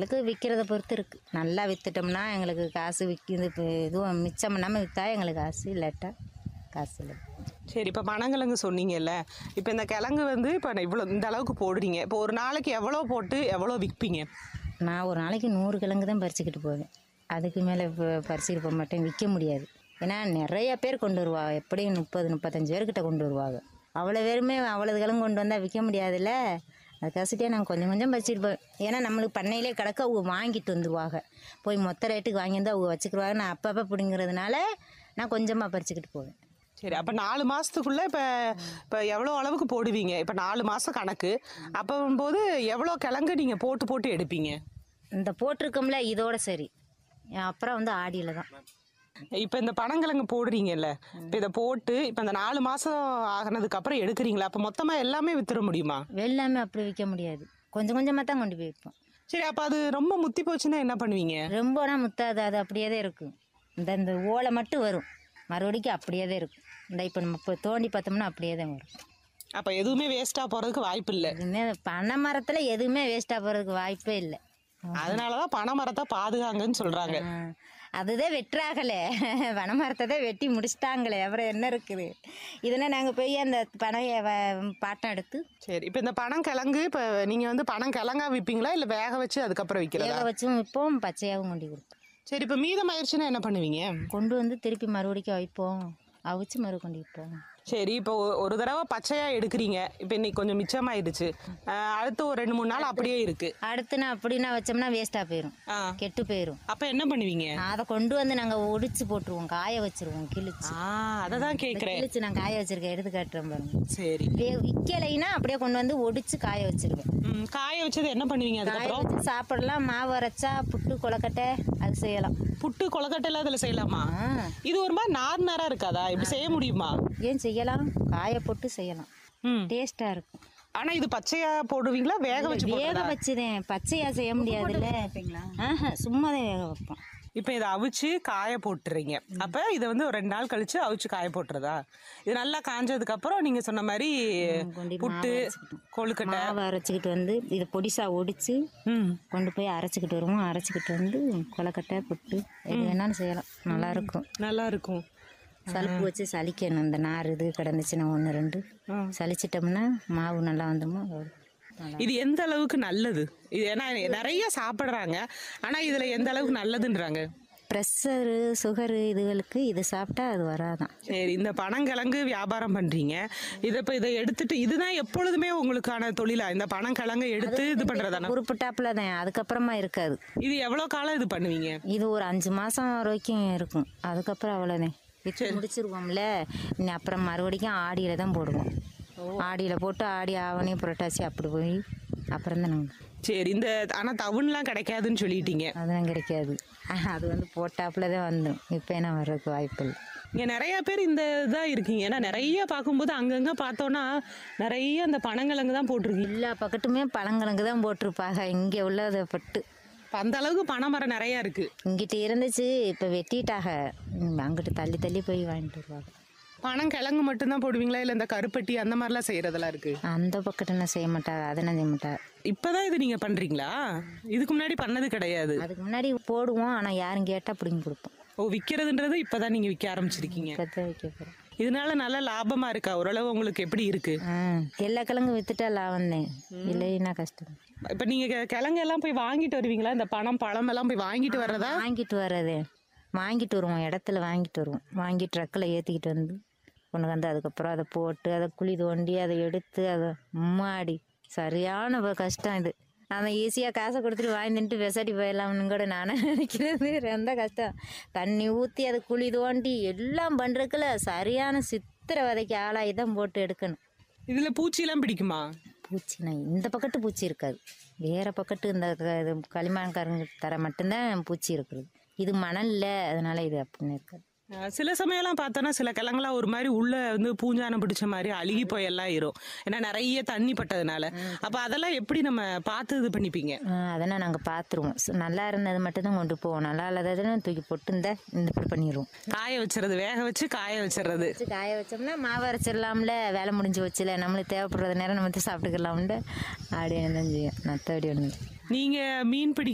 எங்களுக்கு விற்கிறத பொறுத்து இருக்குது நல்லா விற்றுட்டோம்னா எங்களுக்கு காசு விற்கிது இப்போ இதுவும் மிச்சம் பண்ணாமல் விற்றா எங்களுக்கு காசு இல்லாட்டா காசு இல்லை சரி இப்போ பனங்கிழங்கு சொன்னீங்கல்ல இப்போ இந்த கிழங்கு வந்து இப்போ இவ்வளோ இந்த அளவுக்கு போடுறீங்க இப்போ ஒரு நாளைக்கு எவ்வளோ போட்டு எவ்வளோ விற்பீங்க நான் ஒரு நாளைக்கு நூறு கிழங்கு தான் பறிச்சுக்கிட்டு போவேன் அதுக்கு மேலே இப்போ பறிச்சுக்கிட்டு போக மாட்டேன் விற்க முடியாது ஏன்னா நிறைய பேர் கொண்டு வருவாங்க எப்படியும் முப்பது முப்பத்தஞ்சு பேர்கிட்ட கொண்டு வருவாங்க அவ்வளோ பேருமே அவ்வளோ கிழங்கு கொண்டு வந்தால் விற்க முடியாதுல்ல அதுக்காசிட்டே நாங்கள் கொஞ்சம் கொஞ்சம் பறிச்சுட்டு போவேன் ஏன்னா நம்மளுக்கு பண்ணையிலே கிடக்க அவங்க வாங்கிட்டு வந்துருவாங்க போய் மொத்த ரேட்டுக்கு வாங்கி வந்து அவங்க வச்சுக்கிடுவாங்க நான் அப்பப்போ பிடிங்கிறதுனால நான் கொஞ்சமாக பறிச்சுக்கிட்டு போவேன் சரி அப்போ நாலு மாதத்துக்குள்ளே இப்போ இப்போ எவ்வளோ அளவுக்கு போடுவீங்க இப்போ நாலு மாதம் கணக்கு அப்போ போது எவ்வளோ கிழங்கு நீங்கள் போட்டு போட்டு எடுப்பீங்க இந்த போட்டிருக்கோம்ல இதோட சரி அப்புறம் வந்து ஆடியில் தான் இப்போ இந்த பனங்கிழங்கு போடுறீங்கல்ல இப்போ இதை போட்டு இப்போ இந்த நாலு மாதம் ஆகினதுக்கு அப்புறம் எடுக்கிறீங்களா அப்போ மொத்தமாக எல்லாமே வித்துற முடியுமா எல்லாமே அப்படி விற்க முடியாது கொஞ்சம் கொஞ்சமாக தான் கொண்டு போய் விற்போம் சரி அப்போ அது ரொம்ப முத்தி போச்சுன்னா என்ன பண்ணுவீங்க ரொம்பனா முத்தாது அது அப்படியே தான் இருக்கும் இந்த இந்த ஓலை மட்டும் வரும் மறுபடிக்கும் அப்படியே தான் இருக்கும் இந்த இப்போ நம்ம இப்போ தோண்டி பார்த்தோம்னா அப்படியே தான் வரும் அப்போ எதுவுமே வேஸ்ட்டாக போகிறதுக்கு வாய்ப்பு இல்லை எதுவுமே பனை மரத்தில் எதுவுமே வேஸ்ட்டாக போகிறதுக்கு வாய்ப்பே இல்லை அதனால தான் பனை மரத்தை பாதுகாங்கன்னு சொல்கிறாங்க ஆ, அதுதான் வெட்டுறாகலே பனை மரத்தை தான் வெட்டி முடிச்சிட்டாங்களே அப்புறம் என்ன இருக்குது இதெல்லாம் நாங்கள் போய் அந்த பனையை வ- பாட்டம் எடுத்து சரி இப்போ இந்த பனங்கிழங்கு இப்போ நீங்கள் வந்து பனங்கிழங்கா விற்பீங்களா இல்லை வேக வச்சு அதுக்கப்புறம் விற்கிறதா வேக வச்சும் விற்போம் பச்சையாகவும் கொண்டு கொடுப்போம் சரி இப்போ மீதம் ஆயிடுச்சுன்னா என்ன பண்ணுவீங்க கொண்டு வந்து திருப்பி மறுபடிக்கும் வைப்போம் அவிச்சு மறு கொண்டு விற்போம் சரி இப்போ ஒ- ஒரு தடவை பச்சையாக எடுக்கிறீங்க இப்போ இன்னைக்கு கொஞ்சம் மிச்சமாயிடுச்சு ஆஹ் அடுத்து ஒரு ரெண்டு மூணு நாள் அப்படியே இருக்கு அடுத்து நான் அப்படின்னா வச்சோம்னா வேஸ்ட்டாக போயிடும் ஆ கெட்டு போயிடும் அப்போ என்ன பண்ணுவீங்க அதை கொண்டு வந்து நாங்கள் ஒடிச்சு போட்டுருவோம் காய வச்சிருவோம் கிழிச்சு ஆ அதை தான் கேட்குறேன் கிழிச்சு நான் காய வச்சிருக்கேன் எடுத்து காட்டுறேன் பாருங்க சரி வே- விக்கலைன்னா அப்படியே கொண்டு வந்து ஒடிச்சு காய வச்சிருவேன் ம், காய வச்சது என்ன பண்ணுவீங்க காய அதுக்கப்புறம் வச்சு சாப்பிடலாம் மாவு அரைச்சா புட்டு கொலக்கட்டை அது செய்யலாம் புட்டு கொலக்கட்டையில் அதில் செய்யலாமா ஆ இது ஒரு மாதிரி நார் நாராக இருக்காதா இப்படி செய்ய முடியுமா ஏன் செய்யலாம் காய போட்டு செய்யலாம் ம் டேஸ்ட்டாக இருக்கும் ஆனால் இது பச்சையாக போடுவீங்களா வேக வச்சு வேக போடுறதா? வச்சுதேன் பச்சையா செய்ய முடியாதுல்ல ஆஹா சும்மா தான் வேக வைப்போம் இப்போ இதை அவிச்சு காய போட்டுறீங்க அப்போ இதை வந்து ஒரு ரெண்டு நாள் கழிச்சு அவிச்சு காய போட்டுறதா இது நல்லா காஞ்சதுக்கு அப்புறம் நீங்க சொன்ன மாதிரி கொண்டு புட்டு கொழுக்கட்டை மாவு அரைச்சிக்கிட்டு வந்து இதை பொடிசா ஒடிச்சு ம் கொண்டு போய் அரைச்சிக்கிட்டு வருவோம் அரைச்சிக்கிட்டு வந்து கொலக்கட்டை புட்டு எது வேணாலும் செய்யலாம் நல்லா இருக்கும் நல்லா இருக்கும் சலுப்பு வச்சு சலிக்கணும் இந்த நார் இது கிடந்துச்சுன்னா ஒன்று ரெண்டு ம். சலிச்சிட்டோம்னா மாவு நல்லா வந்தோமோ இது எந்த அளவுக்கு நல்லது இது ஏன்னா நிறைய சாப்பிட்றாங்க ஆனா இதுல எந்த அளவுக்கு நல்லதுன்றாங்க ப்ரெஷரு சுகரு இதுகளுக்கு இது சாப்பிட்டா அது வராதான் சரி இந்த பனங்கிழங்கு வியாபாரம் பண்றீங்க இதை இப்போ இதை எடுத்துட்டு இதுதான் எப்பொழுதுமே உங்களுக்கான தொழிலா இந்த பனங்கிழங்கை எடுத்து இது பண்றதானா குறிப்பிட்டாப்புல தான் அதுக்கப்புறமா இருக்காது இது எவ்வளோ காலம் இது பண்ணுவீங்க இது ஒரு அஞ்சு மாதம் வரைக்கும் இருக்கும் அதுக்கப்புறம் அவ்வளோதான் விற்று முடிச்சிருவோம்ல இனி அப்புறம் மறுபடிக்கும் ஆடியில் தான் போடுவோம் ஆடியில் போட்டு ஆடி ஆவணி புரட்டாசி அப்படி போய் அப்புறம் தான் நாங்கள் சரி இந்த ஆனா தவுன்லாம் கிடைக்காதுன்னு சொல்லிட்டீங்க அதெல்லாம் கிடைக்காது ஆஹ், அது வந்து போட்டாப்புல தான் வந்துடும் இப்போ என்ன வர்றதுக்கு வாய்ப்பு இல்லை இங்க நிறைய பேர் இந்த இதாக இருக்கீங்க ஏன்னா நிறைய பார்க்கும்போது அங்கங்க பார்த்தோன்னா நிறைய அந்த பனங்கிழங்கு தான் போட்டிருக்கீங்க எல்லா பக்கத்துமே பழங்கிழங்கு தான் போட்டிருப்பாங்க இங்கே உள்ளதை பட்டு இப்ப அந்த அளவுக்கு பனை மரம் நிறைய இருக்கு இங்கிட்ட இருந்துச்சு இப்போ வெட்டிட்டாக ம், அங்கிட்டு தள்ளி தள்ளி போய் வாங்கிட்டு வருவாங்க பனங்கிழங்கு மட்டும்தான் போடுவீங்களா இல்லை இந்த கருப்பட்டி அந்த மாதிரிலாம் செய்யறதெல்லாம் இருக்கு அந்த பக்கத்துல செய்ய மாட்டாங்க அதெல்லாம் செய்ய மாட்டாங்க இப்பதான் இது நீங்க பண்றீங்களா இதுக்கு முன்னாடி பண்ணது கிடையாது அதுக்கு முன்னாடி போடுவோம் ஆனால் யாரும் கேட்டால் பிடிங்கி கொடுப்போம் ஓ விற்கிறதுன்றது இப்பதான் நீங்க விற்க ஆரம்பிச்சிருக்கீங்க இப்போ தான் வைக்க போகிறோம் இதனால நல்ல லாபமா இருக்கா ஓரளவு உங்களுக்கு எப்படி இருக்கு ஆ எல்லா கிழங்கும் வித்துட்டா லாபம் தான் இல்லைன்னா கஷ்டம் இப்ப நீங்க கெ- கிழங்கு எல்லாம் போய் வாங்கிட்டு வருவீங்களா இந்த பணம் பழம் எல்லாம் போய் வாங்கிட்டு வர்றதா வாங்கிட்டு வர்றது வாங்கிட்டு வருவோம் இடத்துல வாங்கிட்டு வருவோம் வாங்கி ட்ரக்கில் ஏற்றிக்கிட்டு வந்து கொண்டு வந்து அதுக்கப்புறம் அதை போட்டு அதை குழி தோண்டி அதை எடுத்து அதை மாடி சரியான ஒரு கஷ்டம் இது நம்ம ஈஸியாக காசை கொடுத்துட்டு வாங்கிட்டு விசாட்டி போயிடலாம்னு கூட நானே நினைக்கிறது ரொம்ப கஷ்டம் தண்ணி ஊற்றி அதை குழி தோண்டி எல்லாம் பண்ணுறதுக்குள்ள சரியான சித்திரவதைக்கு ஆளாகி தான் போட்டு எடுக்கணும் இதுல பூச்சி எல்லாம் பிடிக்குமா பூச்சினா இந்த பக்கத்து பூச்சி இருக்காது வேற பக்கத்து இந்த க- இது களிமண்காரங்க தர மட்டும்தான் பூச்சி இருக்குது இது மணல்ல அதனால இது அப்படின்னு இருக்காது அஹ் சில சமயம்லாம் பார்த்தோன்னா சில கிழங்குலாம் ஒரு மாதிரி உள்ள வந்து பூஞ்சானம் பிடிச்ச மாதிரி அழுகி போய் எல்லாம் இரும் ஏன்னா நிறைய தண்ணி பட்டதுனால அப்ப அதெல்லாம் எப்படி நம்ம பார்த்து இது பண்ணிப்பீங்க ஆஹ் அதெல்லாம் நாங்கள் பார்த்துருவோம் ச- நல்லா இருந்தது மட்டும்தான் கொண்டு போவோம் நல்லா இல்லாததுன்னு தூக்கி போட்டு இந்த இந்த இப்படி பண்ணிடுவோம் காய வச்சுறது வேக வச்சு காய வச்சிடுறது வச்சு காய வச்சோம்னா மாவு அரைச்சிடலாம்ல வேலை முடிஞ்சு வச்சுல நம்மளுக்கு தேவைப்படுறது நேரம் நம்ம சாப்பிட்டுக்கலாம்ல அப்படி என்ன செய்யும் மற்றபடி ஒன்று நீங்க மீன் பிடி